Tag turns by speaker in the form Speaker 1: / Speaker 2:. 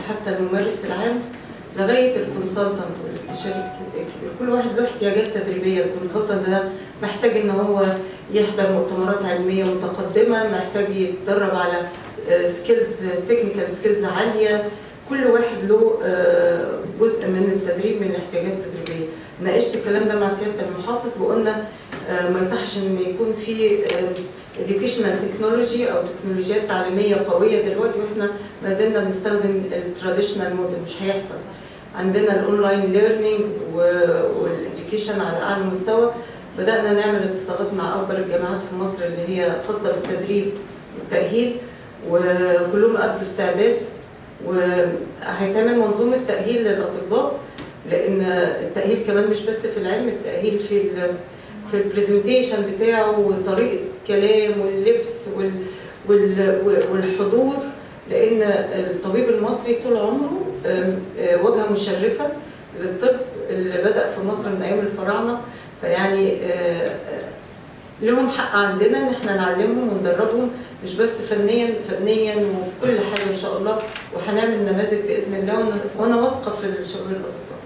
Speaker 1: حتى الممارس العام لغايه الكونسلتنت والاستشاري الكبير كل واحد له احتياجات تدريبيه الكونسلتنت ده محتاج ان هو يحضر مؤتمرات علميه متقدمه محتاج يتدرب على سكيلز تكنيكال سكيلز عاليه كل واحد له آه، جزء من التدريب من الاحتياجات التدريبيه ناقشت الكلام ده مع سياده المحافظ وقلنا آه، ما يصحش ان يكون في educational تكنولوجي او تكنولوجيات تعليميه قويه دلوقتي واحنا ما زلنا بنستخدم التراديشنال موديل مش هيحصل عندنا الاونلاين ليرنينج والاديوكيشن على اعلى مستوى بدانا نعمل اتصالات مع اكبر الجامعات في مصر اللي هي خاصه بالتدريب والتاهيل وكلهم ابدوا استعداد وهيتعمل منظومه تاهيل للاطباء لان التاهيل كمان مش بس في العلم التاهيل في ال في البرزنتيشن بتاعه وطريقه الكلام واللبس وال وال والحضور لان الطبيب المصري طول عمره آم، آه، واجهه مشرفه للطب اللي بدا في مصر من ايام الفراعنه فيعني آه، آه، لهم حق عندنا ان احنا نعلمهم وندربهم مش بس فنيا فنيا وفي كل حاجه ان شاء الله وهنعمل نماذج باذن الله وأنا- وانا واثقه في الشباب الاطباء